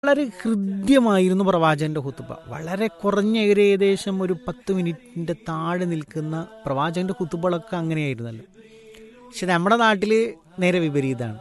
വളരെ ഹൃദ്യമായിരുന്നു പ്രവാചകന്റെ ഹുത്തുബ വളരെ കുറഞ്ഞ ഒരു ഏകദേശം ഒരു പത്ത് മിനിറ്റിന്റെ താഴെ നിൽക്കുന്ന പ്രവാചകന്റെ ഹുത്തുബകളൊക്കെ അങ്ങനെയായിരുന്നല്ലോ പക്ഷെ നമ്മുടെ നാട്ടിൽ നേരെ വിപരീതമാണ്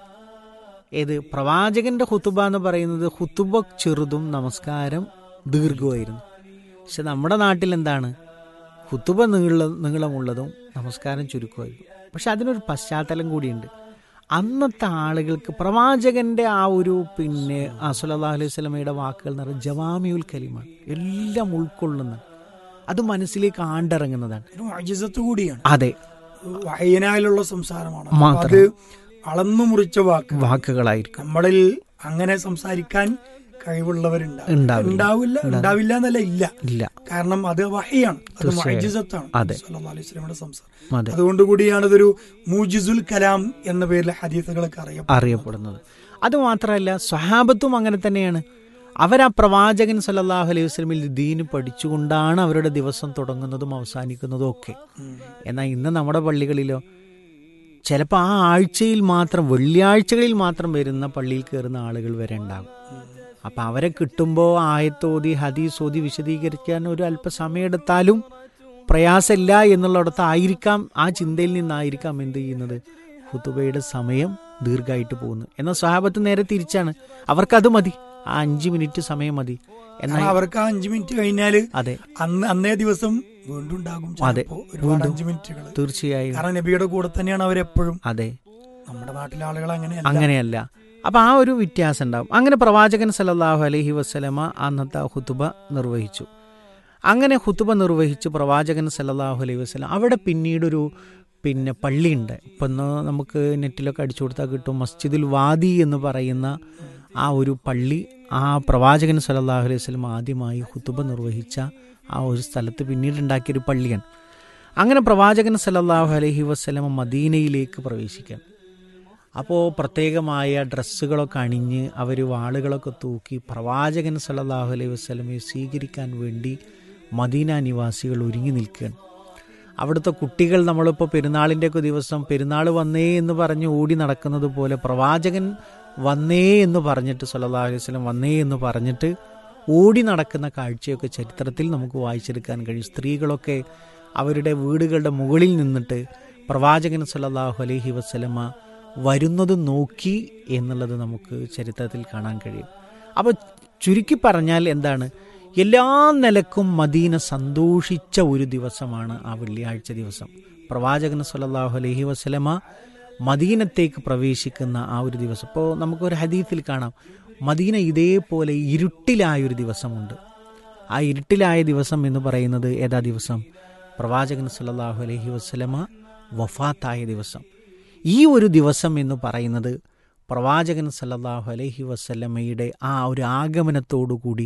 ഏത് പ്രവാചകന്റെ ഹുത്തുബ എന്ന് പറയുന്നത് ഹുത്തുബ ചെറുതും നമസ്കാരം ദീർഘമായിരുന്നു പക്ഷെ നമ്മുടെ നാട്ടിൽ എന്താണ് ഹുത്തുബ നീള നീളമുള്ളതും നമസ്കാരം ചുരുക്കമായിരുന്നു പക്ഷെ അതിനൊരു പശ്ചാത്തലം കൂടിയുണ്ട് അന്നത്തെ ആളുകൾക്ക് പ്രവാചകന്റെ ആ ഒരു പിന്നെ ആ സുല്ലാ അലൈഹി സ്വലമയുടെ വാക്കുകൾ എന്ന് പറയുന്നത് ജവാമിയുൽ കലിമാണ് എല്ലാം ഉൾക്കൊള്ളുന്ന അത് മനസ്സിലേക്ക് ആണ്ടിറങ്ങുന്നതാണ് ഒരു മജിസത്ത് കൂടിയാണ് അതെ വായനായിലുള്ള സംസാരമാണ് അപ്പൊ മാത്രം. അത് അളന്നു മുറിച്ച വാക്ക് വാക്കുകളായിരിക്കും നമ്മളിൽ അങ്ങനെ സംസാരിക്കാൻ കഴിവുള്ളവരുണ്ടാവും ഉണ്ടാവില്ല. ഉണ്ടാവില്ല ഉണ്ടാവില്ല എന്നല്ല ഇല്ല ഇല്ല കാരണം അത് വഹയാണ് അത് തീർച്ചയായും. മജിസത്താണ് അതെ. സല്ലല്ലാഹു അലൈഹി വസല്ലമയുടെ സംസാരം അതെ അതുകൊണ്ട് കൂടിയാണ് ഇതൊരു മൂജിസുൽ കലാം എന്ന പേരിൽ ഹദീസുകളൊക്കെ അറിയപ്പെടുന്നത് അറിയപ്പെടുന്നത് അത് മാത്രമല്ല സ്വഹാബത്തും അങ്ങനെ തന്നെയാണ് അവരാ പ്രവാചകൻ സല്ലല്ലാഹു അലൈഹി വസല്ലമിൽ ദീന് പഠിച്ചുകൊണ്ടാണ് അവരുടെ ദിവസം തുടങ്ങുന്നതും അവസാനിക്കുന്നതും ഒക്കെ ഉം. എന്നാൽ ഇന്ന് നമ്മുടെ പള്ളികളിലോ ചിലപ്പോൾ ആ ആഴ്ചയിൽ മാത്രം വെള്ളിയാഴ്ചകളിൽ മാത്രം വരുന്ന പള്ളിയിൽ കയറുന്ന ആളുകൾ വരെ ഉണ്ടാകും അപ്പം അവരെ കിട്ടുമ്പോൾ ആയത്തോതി ഹദീസ് ഓതി വിശദീകരിക്കാൻ ഒരു അല്പസമയം എടുത്താലും പ്രയാസമില്ല എന്നുള്ളിടത്ത് ആയിരിക്കാം ആ ചിന്തയിൽ നിന്നായിരിക്കാം എന്ത് ചെയ്യുന്നത് ഹുത്തുബയുടെ സമയം ദീർഘമായിട്ട് പോകുന്നു എന്നാൽ സ്വഹാബത്ത് നേരെ തിരിച്ചാണ് അവർക്കത് മതി ആ അഞ്ച് മിനിറ്റ് സമയം മതി എന്നാൽ കാരണം അവർക്ക് ആ അഞ്ചു മിനിറ്റ് കഴിഞ്ഞാല് അതെ അന്ന് അന്നേ ദിവസം വീണ്ടും ഉണ്ടാകും അതെ. ചിലപ്പോ ഒരുപാട് വീണ്ടും. അഞ്ചു മിനിറ്റുകൾ തീർച്ചയായും കാരണം നബിയുടെ കൂടെ തന്നെയാണ് അവരെപ്പോഴും അതെ നമ്മുടെ നാട്ടിലെ ആളുകൾ അങ്ങനെയല്ല അങ്ങനെയല്ല അപ്പൊ ആ ഒരു വ്യത്യാസം ഉണ്ടാവും അങ്ങനെ പ്രവാചകൻ സല്ലല്ലാഹു അലൈഹി വസ്ലമ അന്നത്തെ ഹുത്തുബ നിർവഹിച്ചു അങ്ങനെ ഹുത്തുബ നിർവഹിച്ച് പ്രവാചകൻ സല്ലല്ലാഹു അലൈഹി വസ്ലം അവിടെ പിന്നീടൊരു പിന്നെ പള്ളിയുണ്ട് ഇപ്പം ഇന്ന് നമുക്ക് നെറ്റിലൊക്കെ അടിച്ചു കൊടുത്താൽ കിട്ടും മസ്ജിദുൽ വാദി എന്ന് പറയുന്ന ആ ഒരു പള്ളി ആ പ്രവാചകൻ സല്ലല്ലാഹു അലൈഹി വസ്ലം ആദ്യമായി ഹുത്തുബ നിർവഹിച്ച ആ ഒരു സ്ഥലത്ത് പിന്നീട് ഉണ്ടാക്കിയൊരു പള്ളിയാണ് അങ്ങനെ പ്രവാചകൻ സല്ലല്ലാഹു അലൈഹി വസ്ലമ മദീനയിലേക്ക് പ്രവേശിക്കാൻ അപ്പോൾ പ്രത്യേകമായ ഡ്രസ്സുകളൊക്കെ അണിഞ്ഞ് അവർ വാളുകളൊക്കെ തൂക്കി പ്രവാചകൻ സല്ലല്ലാഹു അലൈഹി വസ്ലമയെ സ്വീകരിക്കാൻ വേണ്ടി മദീന നിവാസികൾ ഒരുങ്ങി നിൽക്കുകയാണ് അവിടുത്തെ കുട്ടികൾ നമ്മളിപ്പോൾ പെരുന്നാളിൻ്റെയൊക്കെ ദിവസം പെരുന്നാൾ വന്നേ എന്ന് പറഞ്ഞ് ഓടി നടക്കുന്നത് പോലെ പ്രവാചകൻ വന്നേ എന്ന് പറഞ്ഞിട്ട് സല്ലല്ലാഹു അലൈഹി വസല്ലം വന്നേ എന്ന് പറഞ്ഞിട്ട് ഓടി നടക്കുന്ന കാഴ്ചയൊക്കെ ചരിത്രത്തിൽ നമുക്ക് വായിച്ചെടുക്കാൻ കഴിയും സ്ത്രീകളൊക്കെ അവരുടെ വീടുകളുടെ മുകളിൽ നിന്നിട്ട് പ്രവാചകൻ സല്ലല്ലാഹു അലൈഹി വസല്ലമ വരുന്നത് നോക്കി എന്നുള്ളത് നമുക്ക് ചരിത്രത്തിൽ കാണാൻ കഴിയും അപ്പോൾ ചുരുക്കി പറഞ്ഞാൽ എന്താണ് എല്ലാ നിലക്കും മദീന സന്തോഷിച്ച ഒരു ദിവസമാണ് ആ വെള്ളിയാഴ്ച ദിവസം പ്രവാചകൻ സല്ലല്ലാഹു അലൈഹി വസല്ലമ മദീനത്തേക്ക് പ്രവേശിക്കുന്ന ആ ഒരു ദിവസം ഇപ്പോൾ നമുക്കൊരു ഹദീത്തിൽ കാണാം മദീന ഇതേപോലെ ഇരുട്ടിലായൊരു ദിവസമുണ്ട് ആ ഇരുട്ടിലായ ദിവസം എന്ന് പറയുന്നത് ഏതാ ദിവസം പ്രവാചകൻ സല്ലല്ലാഹു അലൈഹി വസല്ലമ വഫാത്തായ ദിവസം ഈ ഒരു ദിവസം എന്ന് പറയുന്നത് പ്രവാചകൻ സല്ലല്ലാഹു അലൈഹി വസല്ലമയുടെ ആ ഒരു ആഗമനത്തോടുകൂടി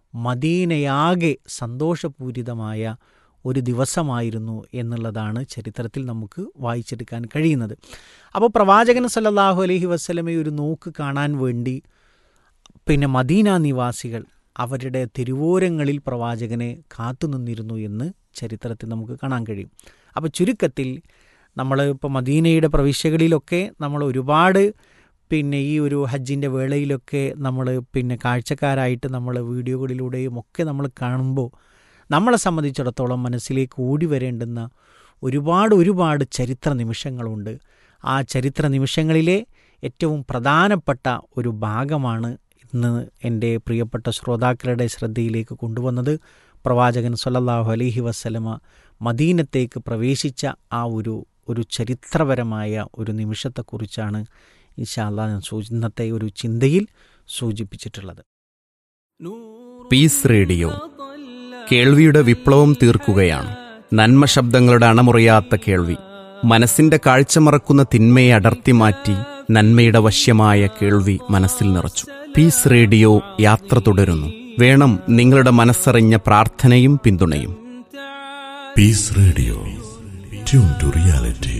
മദീനയാകെ സന്തോഷപൂരിതമായ ഒരു ദിവസമായിരുന്നു എന്നുള്ളതാണ് ചരിത്രത്തിൽ നമുക്ക് വായിച്ചെടുക്കാൻ കഴിയുന്നത് അപ്പോൾ പ്രവാചകൻ സല്ലല്ലാഹു അലൈഹി വസല്ലമയെ ഒരു നോക്ക് കാണാൻ വേണ്ടി പിന്നെ മദീന നിവാസികൾ അവരുടെ തിരുവോരങ്ങളിൽ പ്രവാചകനെ കാത്തുനിന്നിരുന്നു എന്ന് ചരിത്രത്തിൽ നമുക്ക് കാണാൻ കഴിയും അപ്പോൾ ചുരുക്കത്തിൽ നമ്മൾ ഇപ്പോൾ മദീനയുടെ പ്രവിശ്യകളിലൊക്കെ നമ്മൾ ഒരുപാട് പിന്നെ ഈ ഒരു ഹജ്ജിൻ്റെ വേളയിലൊക്കെ നമ്മൾ പിന്നെ കാഴ്ചക്കാരായിട്ട് നമ്മൾ വീഡിയോകളിലൂടെയും ഒക്കെ നമ്മൾ കാണുമ്പോൾ നമ്മളെ സംബന്ധിച്ചിടത്തോളം മനസ്സിലേക്ക് ഓടി വരേണ്ടുന്ന ഒരുപാട് ഒരുപാട് ചരിത്ര നിമിഷങ്ങളുണ്ട് ആ ചരിത്ര നിമിഷങ്ങളിലെ ഏറ്റവും പ്രധാനപ്പെട്ട ഒരു ഭാഗമാണ് ഇന്ന് എൻ്റെ പ്രിയപ്പെട്ട ശ്രോതാക്കളുടെ ശ്രദ്ധയിലേക്ക് കൊണ്ടുവന്നത് പ്രവാചകൻ സല്ലല്ലാഹു അലൈഹി വസ്ലമ മദീനത്തേക്ക് പ്രവേശിച്ച ആ ഒരു ഒരു ചരിത്രപരമായ ഒരു നിമിഷത്തെക്കുറിച്ചാണ് ഇൻഷാല്ലാ ഞാൻ സൂചി- ഇന്നത്തെ ഒരു ചിന്തയിൽ സൂചിപ്പിച്ചിട്ടുള്ളത് പീസ് റേഡിയോ കേൾവിയുടെ വിപ്ലവം തീർക്കുകയാണ് നന്മ ശബ്ദങ്ങളുടെ അണമുറിയാത്ത കേൾവി മനസ്സിന്റെ കാഴ്ച മറക്കുന്ന തിന്മയെ അടർത്തി മാറ്റി നന്മയുടെ വശ്യമായ കേൾവി മനസ്സിൽ നിറച്ചു പീസ് റേഡിയോ യാത്ര തുടരുന്നു വേണം നിങ്ങളുടെ മനസ്സറിഞ്ഞ പ്രാർത്ഥനയും പിന്തുണയും Peace Radio. Tune to reality.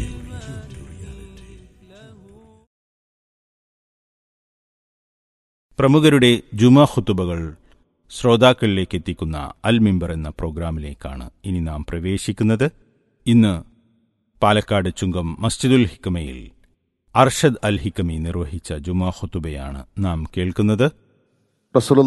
പ്രമുഖരുടെ ജുമാ ഖുത്തുബകൾ ശ്രോതാക്കളിലേക്ക് എത്തിക്കുന്ന അൽ മിമ്പർ എന്ന പ്രോഗ്രാമിലേക്കാണ് ഇനി നാം പ്രവേശിക്കുന്നത് ഇന്ന് പാലക്കാട് ചുങ്കം മസ്ജിദുൽ ഹിക്കമയിൽ അർഷദ് അൽ ഹിക്കമി നിർവഹിച്ച ജുമാ ഖുത്തുബയാണ് നാം കേൾക്കുന്നത് റസൂൽ